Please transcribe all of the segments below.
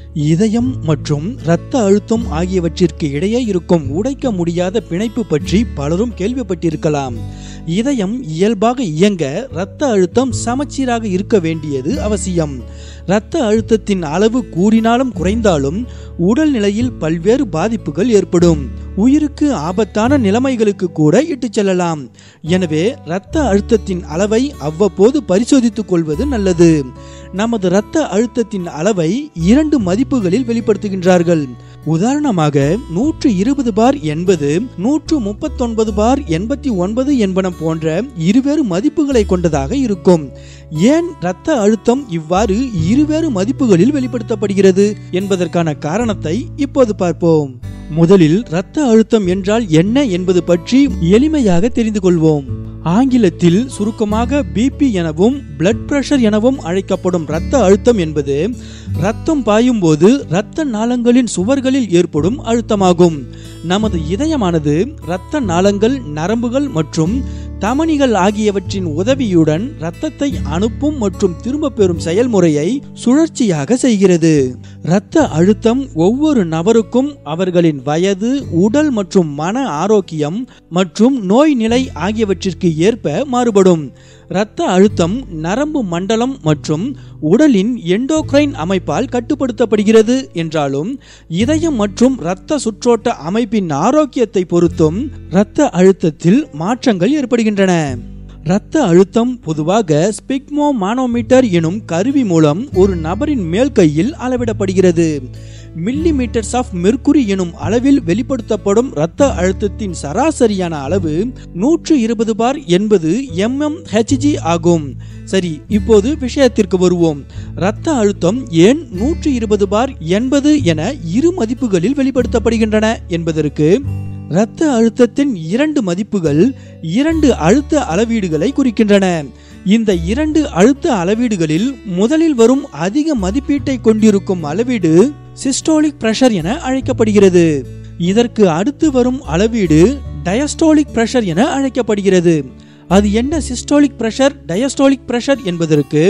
இதயம் மற்றும் இரத்த அழுத்தம் ஆகியவற்றிற்கு இடையே இருக்கும் உடைக்க முடியாத பிணைப்பு பற்றி பலரும் கேள்விப்பட்டிருக்கலாம் இதயம் இயல்பாக இயங்க இரத்த அழுத்தம் சமச்சீராக இருக்க வேண்டியது அவசியம் இரத்த அழுத்தத்தின் அளவு கூடினாலும் குறைந்தாலும் உடல் நிலையில் பல்வேறு பாதிப்புகள் ஏற்படும் உயிருக்கு ஆபத்தான நிலைமைகளுக்கு கூட இட்டுச் செல்லலாம் எனவே இரத்த அழுத்தத்தின் அளவை அவ்வப்போது பரிசோதித்துக் கொள்வது நல்லது நமது இரத்த அழுத்தத்தின் அளவை இரண்டு மதிப்புகளில் வெளிப்படுத்துகின்றார்கள் உதாரணமாக நூற்று இருபது பார் என்பது நூற்று முப்பத்தொன்பது பார் எண்பத்தி ஒன்பது என்பன போன்ற இருவேறு மதிப்புகளை கொண்டதாக இருக்கும் ஏன் இரத்த அழுத்தம் இவ்வாறு இருவேறு மதிப்புகளில் வெளிப்படுத்தப்படுகிறது என்பதற்கான காரணத்தை இப்போது பார்ப்போம் முதலில் இரத்த அழுத்தம் என்றால் என்ன என்பது பற்றி எளிமையாக தெரிந்து கொள்வோம் ஆங்கிலத்தில் சுருக்கமாக பிபி எனவும் பிளட் பிரஷர் எனவும் அழைக்கப்படும் இரத்த அழுத்தம் என்பது ரத்தம் பாயும் போது இரத்த நாளங்களின் சுவர்களில் ஏற்படும் அழுத்தமாகும் நமது இதயமானது இரத்த நாளங்கள் நரம்புகள் மற்றும் தமனிகள் ஆகியவற்றின் உதவியுடன் இரத்தத்தை அனுப்பும் மற்றும் திரும்ப பெறும் செயல்முறையை சுழற்சியாக செய்கிறது இரத்த அழுத்தம் ஒவ்வொரு நபருக்கும் அவர்களின் வயது உடல் மற்றும் மன ஆரோக்கியம் மற்றும் நோய் நிலை ஆகியவற்றிற்கு ஏற்ப மாறுபடும் இரத்த அழுத்தம் நரம்பு மண்டலம் மற்றும் உடலின் எண்டோக்ரைன் அமைப்பால் கட்டுப்படுத்தப்படுகிறது என்றாலும் இதயம் மற்றும் இரத்த சுற்றோட்ட அமைப்பின் ஆரோக்கியத்தை பொறுத்தும் இரத்த அழுத்தத்தில் மாற்றங்கள் ஏற்படுகின்றன இரத்த அழுத்தம் பொதுவாக ஸ்பிக்மோ மானோமீட்டர் எனும் கருவி மூலம் ஒரு நபரின் மேல் கையில் அளவிடப்படுகிறது மில்லி மீட்டர்ஸ் ஆஃப் மெர்க்குரி எனும் அளவில் வெளிப்படுத்தப்படும் இரத்த அழுத்தத்தின் சராசரியான அளவு நூற்று இருபது பார் என்பது எம்எம் ஹெச்ஜி ஆகும் சரி இப்போது விஷயத்திற்கு வருவோம் இரத்த அழுத்தம் ஏன் நூற்று இருபது பார் எண்பது என இரு மதிப்புகளில் வெளிப்படுத்தப்படுகின்றன என்பதற்கு இரத்த அழுத்தத்தின் இரண்டு மதிப்புகள் இரண்டு அழுத்த அளவீடுகளை குறிக்கின்றன இந்த இரண்டு அழுத்த அளவீடுகளில் முதலில் வரும் அதிக மதிப்பீட்டை கொண்டிருக்கும் அளவீடு சிஸ்டோலிக் பிரஷர் என அழைக்கப்படுகிறது இதற்கு அடுத்து வரும் அளவீடு டயஸ்டோலிக் பிரஷர் என அழைக்கப்படுகிறது அது என்ன சிஸ்டோலிக் பிரஷர் டயஸ்டோலிக் பிரஷர் என்பதற்கு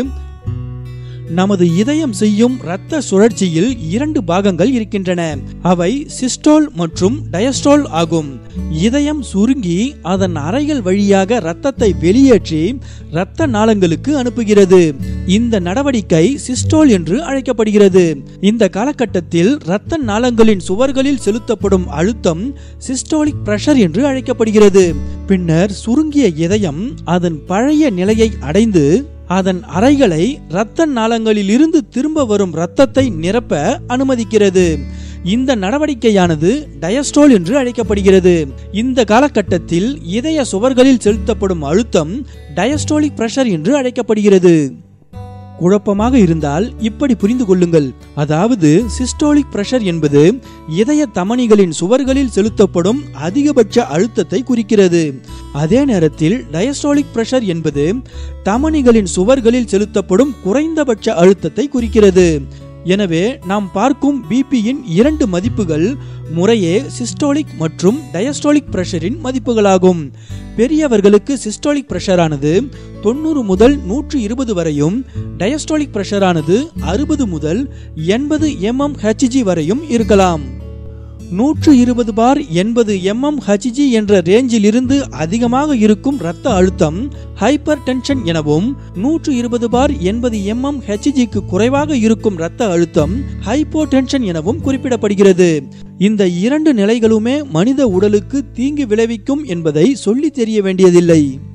நமது இதயம் செய்யும் இரத்த சுழற்சியில் இரண்டு பாகங்கள் இருக்கின்றன அவை சிஸ்டோல் மற்றும் டயஸ்டோல் ஆகும் இதயம் சுருங்கி அதன் அறைகள் வழியாக இரத்தத்தை வெளியேற்றி இரத்த நாளங்களுக்கு அனுப்புகிறது இந்த நடவடிக்கை சிஸ்டோல் என்று அழைக்கப்படுகிறது இந்த காலகட்டத்தில் இரத்த நாளங்களின் சுவர்களில் செலுத்தப்படும் அழுத்தம் சிஸ்டோலிக் பிரஷர் என்று அழைக்கப்படுகிறது பின்னர் சுருங்கிய இதயம் அதன் பழைய நிலையை அடைந்து அதன் அறைகளை இரத்த நாளங்களில் இருந்து திரும்ப வரும் இரத்தத்தை நிரப்ப அனுமதிக்கிறது இந்த நடவடிக்கையானது டயஸ்டோல் என்று அழைக்கப்படுகிறது இந்த காலகட்டத்தில் இதய சுவர்களில் செலுத்தப்படும் அழுத்தம் டயஸ்டோலிக் பிரஷர் என்று அழைக்கப்படுகிறது குழப்பமாக இருந்தால் இப்படி புரிந்து கொள்ளுங்கள் அதாவது சிஸ்டோலிக் பிரஷர் என்பது இதய தமனிகளின் சுவர்களில் செலுத்தப்படும் அதிகபட்ச அழுத்தத்தை குறிக்கிறது அதே நேரத்தில் டயஸ்டோலிக் பிரஷர் என்பது தமனிகளின் சுவர்களில் செலுத்தப்படும் குறைந்தபட்ச அழுத்தத்தை குறிக்கிறது எனவே நாம் பார்க்கும் பிபியின் இரண்டு மதிப்புகள் முறையே சிஸ்டோலிக் மற்றும் டயஸ்டோலிக் பிரஷரின் மதிப்புகளாகும் பெரியவர்களுக்கு சிஸ்டோலிக் பிரஷரானது தொண்ணூறு முதல் நூற்று இருபது வரையும் டயஸ்டோலிக் பிரஷரானது அறுபது முதல் எண்பது எம்எம் ஹெச்ஜி வரையும் இருக்கலாம் நூற்று இருபது பார் எண்பது எம்எம் ஹச்ஜி என்ற ரேஞ்சில் இருந்து அதிகமாக இருக்கும் இரத்த அழுத்தம் ஹைப்பர் டென்ஷன் எனவும் நூற்று இருபது பார் எண்பது எம்எம் ஹெச்ஜிக்கு குறைவாக இருக்கும் இரத்த அழுத்தம் ஹைப்போ டென்ஷன் எனவும் குறிப்பிடப்படுகிறது இந்த இரண்டு நிலைகளுமே மனித உடலுக்கு தீங்கு விளைவிக்கும் என்பதை சொல்லி தெரிய வேண்டியதில்லை